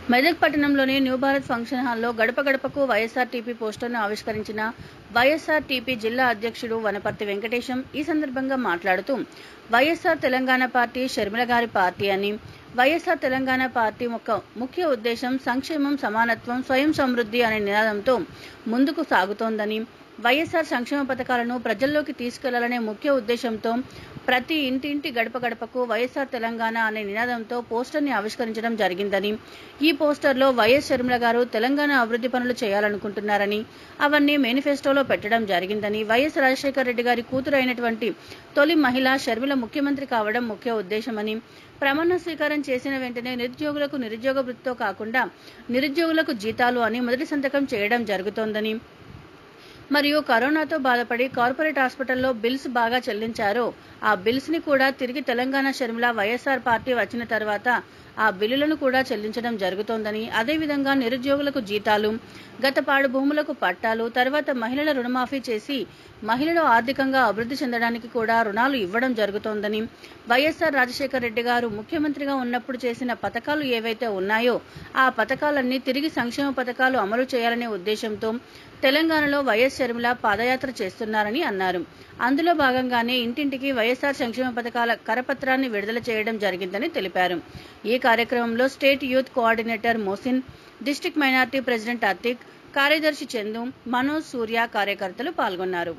మెదక్ పట్టణంలోని new Bharat function హాల్లో గడప గడపకు వైఎస్ఆర్టీపీ పోస్టర్ను ఆవిష్కరించిన వైఎస్ఆర్టీపీ జిల్లా అధ్యక్షుడు వనపర్తి వెంకటేశం ఈ సందర్భంగా మాట్లాడుతూ వైఎస్ఆర్ తెలంగాణ పార్టీ షర్మిల గారి పార్టీ అని వైఎస్ఆర్ తెలంగాణ పార్టీ ఒక ముఖ్య ఉద్దేశం సంక్షేమం సమానత్వం స్వయం సమృద్ధి అనే నినాదంతో ముందుకు సాగుతోందని వైఎస్ఆర్ సంక్షేమ పథకాలను ప్రజల్లోకి తీసుకెళ్లాలనే ముఖ్య ఉద్దేశంతో ప్రతి ఇంటింటి గడప గడపకు వైఎస్ఆర్ తెలంగాణ అనే నినాదంతో పోస్టర్ని ఆవిష్కరించడం జరిగిందని ఈ పోస్టర్లో వైఎస్ షర్మిల గారు తెలంగాణ అభివృద్ధి పనులు చేయాలనుకుంటున్నారని అవన్నీ మేనిఫెస్టోలో పెట్టడం జరిగిందని వైఎస్ రాజశేఖర రెడ్డి గారి కూతురు అయినటువంటి తొలి మహిళ షర్మిల ముఖ్యమంత్రి కావడం ముఖ్య ఉద్దేశమని ప్రమాణ స్వీకారం చేసిన వెంటనే నిరుద్యోగులకు నిరుద్యోగ వృత్తితో కాకుండా నిరుద్యోగులకు జీతాలు అని మొదటి సంతకం చేయడం జరుగుతోందని మరియు కరోనాతో బాధపడి కార్పొరేట్ హాస్పిటల్లో బిల్స్ బాగా చెల్లించారో ఆ బిల్స్ ని కూడా తిరిగి తెలంగాణ షర్మిల వైఎస్ఆర్ పార్టీ వచ్చిన తర్వాత ఆ బిల్లులను కూడా చెల్లించడం జరుగుతోందని అదేవిధంగా నిరుద్యోగులకు జీతాలు గత పాడు భూములకు పట్టాలు తర్వాత మహిళల రుణమాఫీ చేసి మహిళలు ఆర్థికంగా అభివృద్ధి చెందడానికి కూడా రుణాలు ఇవ్వడం జరుగుతోందని వైఎస్ఆర్ రాజశేఖర రెడ్డి గారు ముఖ్యమంత్రిగా ఉన్నప్పుడు చేసిన పథకాలు ఏవైతే ఉన్నాయో ఆ పథకాలన్నీ తిరిగి సంక్షేమ పథకాలు అమలు చేయాలనే ఉద్దేశంతో తెలంగాణలో వైఎస్ షర్మిల పాదయాత్ర చేస్తున్నారని అన్నారు అందులో భాగంగానే ఇంటింటికి వైఎస్ఆర్ సంక్షేమ పథకాల కరపత్రాన్ని విడుదల చేయడం జరిగిందని తెలిపారు ఈ కార్యక్రమంలో state youth coordinator Mohsin district minority president Atiq కార్యదర్శి చందు మనోజ్ సూర్య కార్యకర్తలు పాల్గొన్నారు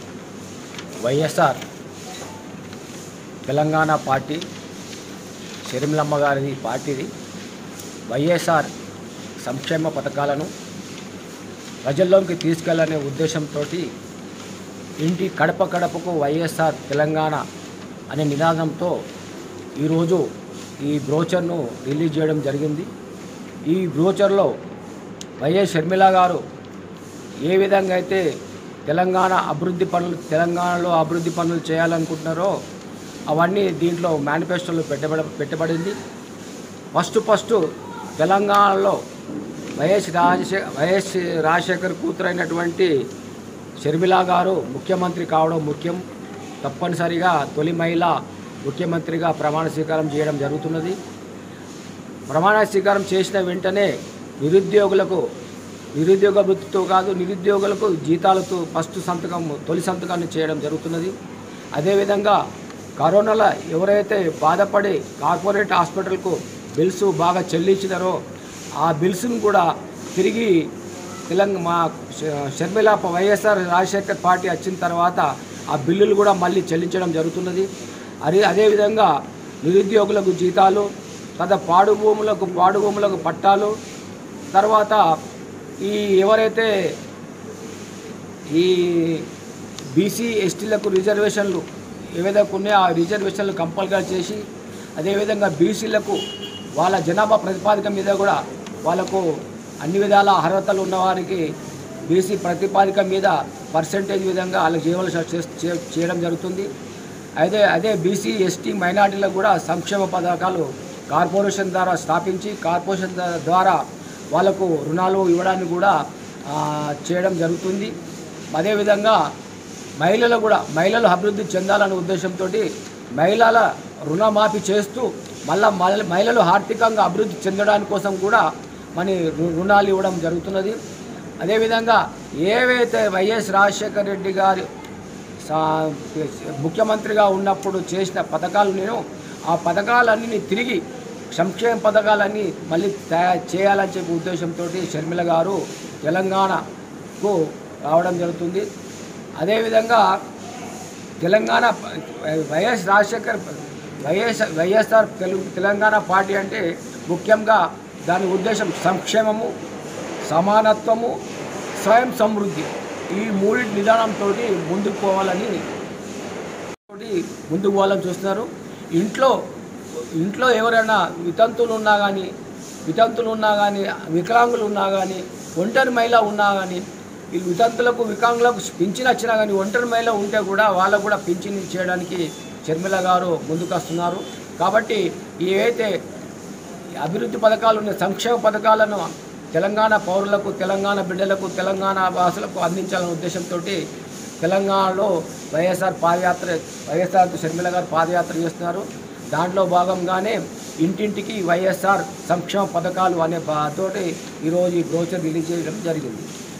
వైఎస్ఆర్ తెలంగాణ పార్టీ షర్మిలమ్మ గారి పార్టీది వైఎస్ఆర్ సంక్షేమ పథకాలను ప్రజల్లోకి తీసుకెళ్లనే ఉద్దేశంతో ఇంటి కడప కడపకు వైఎస్ఆర్ తెలంగాణ అనే నినాదంతో ఈరోజు ఈ బ్రోచర్ను రిలీజ్ చేయడం జరిగింది ఈ బ్రోచర్లో వైఎస్ షర్మిల గారు ఏ విధంగా అయితే తెలంగాణ అభివృద్ధి పనులు తెలంగాణలో అభివృద్ధి పనులు చేయాలనుకుంటున్నారో అవన్నీ దీంట్లో మేనిఫెస్టోలో పెట్టబడ పెట్టబడింది ఫస్ట్ ఫస్ట్ తెలంగాణలో వైఎస్ రాజశే వైఎస్ రాజశేఖర్ కూతురైనటువంటి షర్మిల గారు ముఖ్యమంత్రి కావడం ముఖ్యం తప్పనిసరిగా తొలి మహిళ ముఖ్యమంత్రిగా ప్రమాణ స్వీకారం చేయడం జరుగుతున్నది ప్రమాణ స్వీకారం చేసిన వెంటనే నిరుద్యోగులకు నిరుద్యోగ వృత్తితో కాదు నిరుద్యోగులకు జీతాలతో ఫస్ట్ సంతకం తొలి సంతకాన్ని చేయడం జరుగుతున్నది అదేవిధంగా కరోనాలో ఎవరైతే బాధపడి కార్పొరేట్ హాస్పిటల్కు బిల్స్ బాగా చెల్లించినారో ఆ బిల్స్ను కూడా తిరిగి తెలంగాణ మా ష- షర్మిల వైఎస్ఆర్ రాజశేఖర్ పార్టీ వచ్చిన తర్వాత ఆ బిల్లులు కూడా మళ్ళీ చెల్లించడం జరుగుతున్నది అదే అదేవిధంగా నిరుద్యోగులకు జీతాలు తర్వాత పాడు భూములకు పాడు భూములకు పట్టాలు తర్వాత ఈ ఎవరైతే ఈ బీసీ ఎస్టీలకు రిజర్వేషన్లు ఏవైతే ఉన్నాయో ఆ రిజర్వేషన్లు కంపల్సరీ చేసి అదేవిధంగా బీసీలకు వాళ్ళ జనాభా ప్రతిపాదిక మీద కూడా వాళ్ళకు అన్ని విధాల అర్హతలు ఉన్నవారికి బీసీ ప్రతిపాదిక మీద పర్సంటేజ్ విధంగా వాళ్ళకి చేయవలసి చే- చే- చేయడం జరుగుతుంది అదే అదే బీసీ ఎస్టీ మైనార్టీలకు కూడా సంక్షేమ పథకాలు కార్పొరేషన్ ద్వారా స్థాపించి కార్పొరేషన్ ద- ద్వారా వాళ్ళకు రుణాలు ఇవ్వడానికి కూడా ఆ, చేయడం జరుగుతుంది అదేవిధంగా మహిళలు కూడా మహిళలు అభివృద్ధి చెందాలనే ఉద్దేశంతో మహిళల రుణమాఫీ చేస్తూ మళ్ళా మహిళ- మహిళలు ఆర్థికంగా అభివృద్ధి చెందడానికి కోసం కూడా మన రు- రుణాలు ఇవ్వడం జరుగుతున్నది అదేవిధంగా ఏవైతే వైఎస్ రాజశేఖర రెడ్డి గారి సా- ముఖ్యమంత్రిగా ఉన్నప్పుడు చేసిన పథకాలు నేను ఆ పథకాలన్నీ తిరిగి సంక్షేమ పథకాలన్నీ మళ్ళీ తయారు చేయాలని చెప్పి ఉద్దేశంతో షర్మిల గారు తెలంగాణకు రావడం జరుగుతుంది అదేవిధంగా తెలంగాణ ప- YS Rajasekhar YS YSR Telugu Telangana party అంటే ముఖ్యంగా దాని ఉద్దేశం సంక్షేమము సమానత్వము స్వయం సమృద్ధి ఈ మూడింటి నిదానంతో ముందుకు పోవాలని తోటి ముందుకు పోవాలని చూస్తున్నారు ఇంట్లో ఇంట్లో ఎవరైనా వితంతులు ఉన్నా కానీ వితంతులు ఉన్నా కానీ వికలాంగులు ఉన్నా కానీ ఒంటరి మహిళ ఉన్నా కానీ ఈ వితంతులకు వికలాంగులకు పింఛన్ వచ్చినా కానీ ఒంటరి మహిళ ఉంటే కూడా వాళ్ళకు కూడా పింఛన్ చేయడానికి షర్మిల గారు ముందుకు వస్తున్నారు కాబట్టి ఏవైతే అభివృద్ధి పథకాలు ఉన్నాయి సంక్షేమ పథకాలను తెలంగాణ పౌరులకు తెలంగాణ బిడ్డలకు తెలంగాణ వాసులకు అందించాలనే ఉద్దేశంతో తెలంగాణలో వైఎస్ఆర్ పాదయాత్ర వైఎస్ఆర్ షర్మిల గారు పాదయాత్ర చేస్తున్నారు దాంట్లో భాగంగానే ఇంటింటికి వైఎస్ఆర్ సంక్షేమ పథకాలు అనే తోటి ఈరోజు ఈ బ్రోచర్ రిలీజ్ చేయడం జరిగింది